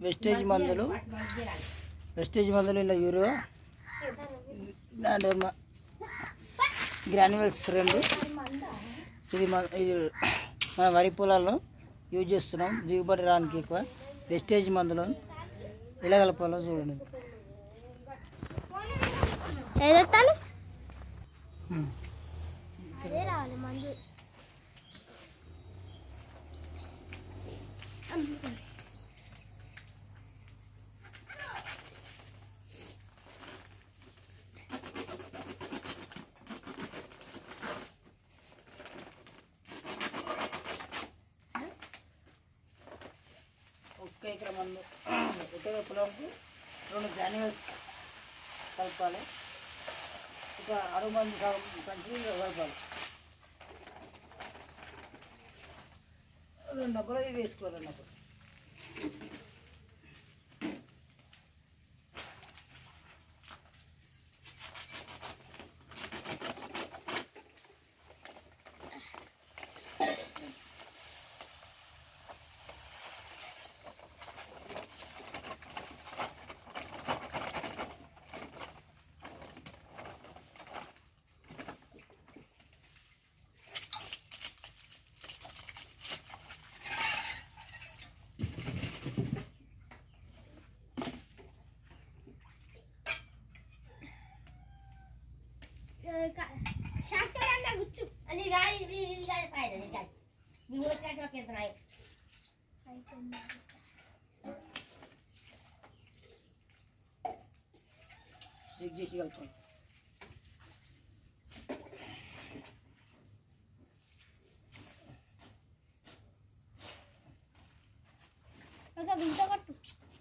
wastage మందులు wastage మందులు ఇలా యూరియా దాంట్లో మ- గ్రాన్యువల్స్ రెండు ఇది మన ఇది మన వరి పొలాల్లో యూజ్ చేస్తున్నాం దిగుబడి రానికి ఎక్కువ వెస్టేజ్ మందులు ఇలా కలపాలో చూడండి ఏదెత్తాలి అదే రావాలి మందు ఒక్క ఎకర మందు ఒక ఎకర పొలంకు రెండు గ్రాన్యువల్స్ కలపాలి ఒక అరవై మంది కంచి కలపాలి రెండు డబ్బులు ఇవి వేసుకోవాలి రెండు డబ్బులు శాస్త్రం అన్న గుచ్చు అని కానీ ఇది ఇది కానీ ఫైన్ అని కానీ నువ్వు వచ్చినట్టు ఎంత నాయం చెక్ చేసి కలుపుకోండి ఒక గుంట కొట్టు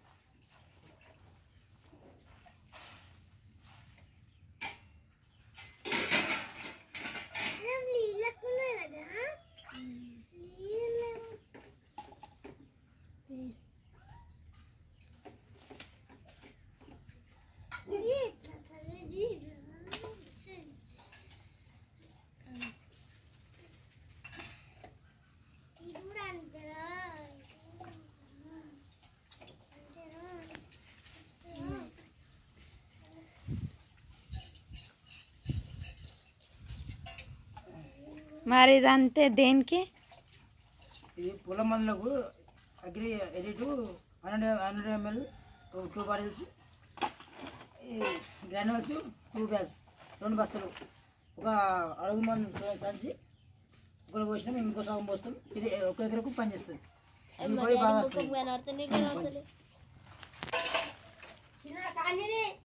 మరి ఇదంటే దేనికి ఇది పొలం మందులకు అగ్రి ఎడిటు hundred hundred ML two bottles granules two bags రెండు బస్తాలు ఒక అడుగు మందు స- సంచి ఒకరు పోసినాం ఇంకో సగం పోస్తాం ఇది ఒక ఎకరకు పనిచేస్తుంది దిగుబడి బాగా వస్తుంది కనబడుతుంది కనబడుతుంది